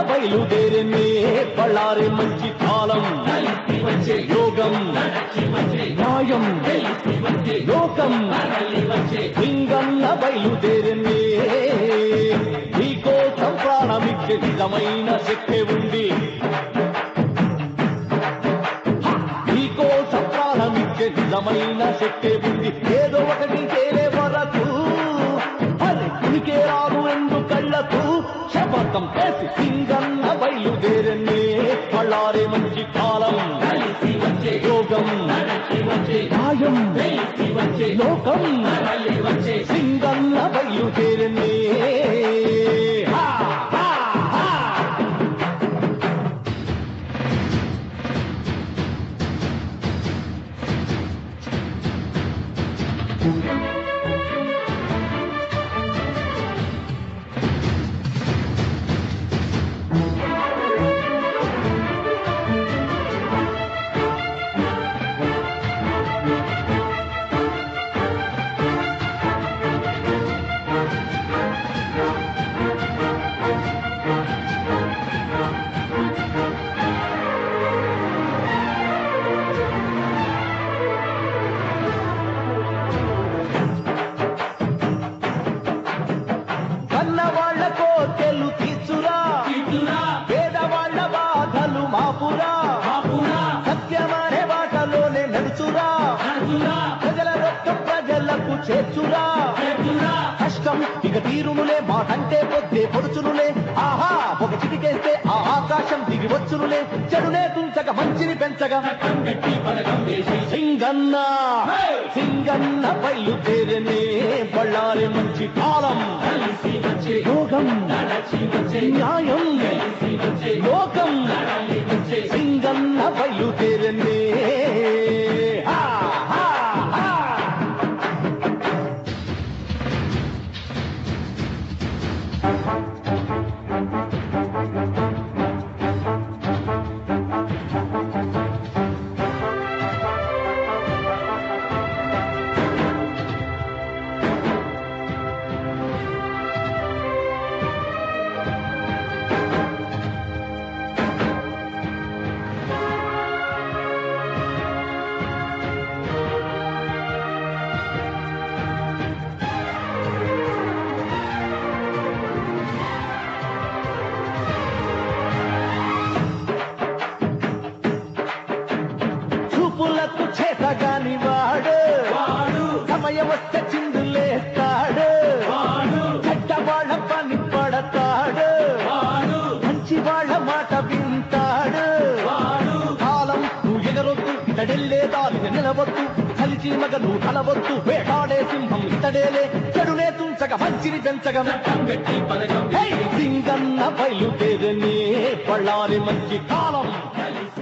బయలుదేరనే పళ్ళారే మంచి కాలం కలిసి వచ్చే యోగం నడచి వచ్చే న్యాయం తెలిసి వచ్చే లోకం కదలి వచ్చే లింగన్న బయలుదేరనే నీకోసం ప్రాణమిచ్చే నిజమైన శక్తి ఉంది నీకోసం ప్రాణమిచ్చే నిజమైన శక్తి ఉంది ఏదో ఒకటి తేలే వరకు అది ఉనికే రాదు ఎందు కళ్ళకు శపథం చేసి లింగన్న బయలుదేరనే పళ్ళారే మంచి కాలం కలిసి వచ్చే యోగం నడచి వచ్చే న్యాయం తెలిసి వచ్చే లోకం కదలి వచ్చే సింగన్న బయలుదేరనే హా, హా, హా. కన్నవాళ్ల కోటెలు తీర్చురా ఇటురా పేదవాళ్ల బాధలు మాపురా బాపురా సత్యమనే బాటలోనే నడుచురా నడుచురా ప్రజల రొక్క ప్రజలకు చేర్చురా చేతురా కష్టం ఇక తీరునులే మాటంటే పొద్దే పొడుచునులే ఆహా ఒక చిటికేస్తే ఆ ఆకాశం దిగి వచ్చునులే చెడునే తుంచక మంచిని పెంచగా పథకం పెట్టి పథకం వేసి సింగన్న సింగన్న బయలుదేరనే బళ్ళారి మంచి కాలం కలిసి వచ్చే యోగం నడచి వచ్చే న్యాయం తెలిసి వచ్చే లోకం కదలి వచ్చే సింగన్న బయలుదేరనే హా, హా, హా. చూపులకు చేతగాని వాడు వాడు సమయం వస్తే చిందులేస్తాడు వాడు చెడ్డ వాళ్ళ పని పడతాడు వాడు మంచి వాళ్ళ మాట వింటాడు వాడు కాలం నువ్వు ఎగరొద్దు ఇతడెళ్ళే దారిని నిలవద్దు కలిసి మగ నువ్వు కలవద్దు వేటాడే సింహం ఇతడేలే చెడునే తుంచక మంచిని పెంచగా పథకం పెట్టి పథకం హే! సింగన్న బయలుదేరనే పళ్ళారి మంచి కాలం కలిసి